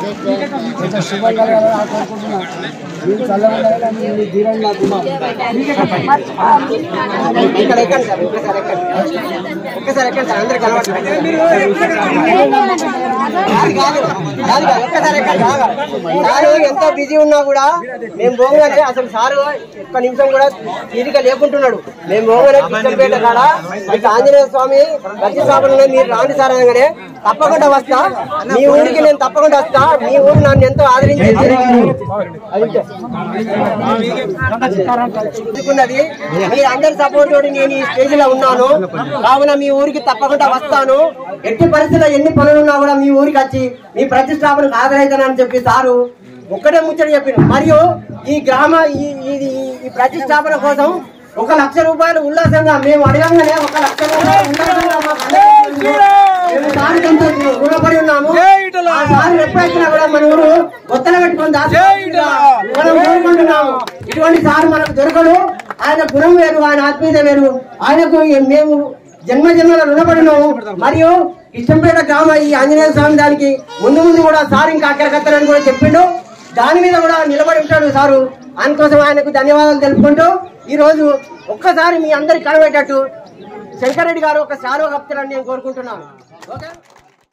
కొంచెం శుభం కలగాలని ఆ కోరుకుంటున్నా మీరు చల్లగా ఉండాలని మీ ధీరం నాకు ఇక్కడ ఎక్కండి సార్ ఒక్కసారి ఎక్కండి ఒక్కసారి ఎక్కండి సార్ అందరు కలవట్లేదు కాదు కాదు కాదు కాదు ఒక్కసారి ఎక్కండి సారు ఎంతో బిజీ ఉన్నా కూడా మేము పోగానే అసలు సారు ఒక్క నిమిషం కూడా తీరిక లేకుంటున్నాడు మేము పోగానే కిషన్పేట కాడ ఇట్లా ఆంజనేయ స్వామి రతి స్వామి మీరు రాండి సార్ అనగానే తప్పకుండా వస్తా మీ ఊరికి నేను తప్పకుండా వస్తా మీ ఊరు నన్ను ఎంతో ఆదరించింది అది అందుకున్నది మీ అందరి సపోర్ట్ తోటి నేను ఈ స్టేజ్ లో ఉన్నాను కావున మీ ఊరికి తప్పకుండా వస్తాను ఎట్టి పరిస్థితుల్లో ఎన్ని పనులు ఉన్నా కూడా మీ ఊరికి వచ్చి మీ ప్రతిష్టాపనకు హాజరైతానని చెప్పి సారు ఒక్కటే ముచ్చట చెప్పిన మరియు ఈ గ్రామ ఈ ఈ- ఈ- ఈ ప్రతిష్టాపన కోసం ఒక లక్ష రూపాయలు ఉల్లాసంగా మేము అడగంగానే ఒక లక్ష రూపాయలు ఉల్లాసంగా మాకు అందజేసినందుకు మేము సార్కి ఎంతో రుణపడి ఉన్నాము ఆ సార్ ఎప్పుడైనా కూడా మన ఊరు కొత్తల పెట్టుకొని దాచుకుంటా మనం కోరుకుంటున్నాము ఇటువంటి సార్ మనకు దొరకడు ఆయన గుణం వేరు ఆయన ఆత్మీయత వేరు ఆయనకు మేము జన్మ జన్మల రుణపడినాము మరియు ఇష్టంపేట గ్రామ ఈ ఆంజనేయ స్వామి దానికి ముందు ముందు కూడా సార్ ఇంకా అక్కడికత్తారని కూడా చెప్పిండు దాని మీద కూడా నిలబడి ఉంటాడు సారు అందుకోసం ఆయనకు ధన్యవాదాలు తెలుపుకుంటూ ఈ రోజు ఒక్కసారి మీ అందరికి కనబెట్టట్టు శంకర్ రెడ్డి గారు ఒక సారు కప్తారని నేను కోరుకుంటున్నాను ఓకే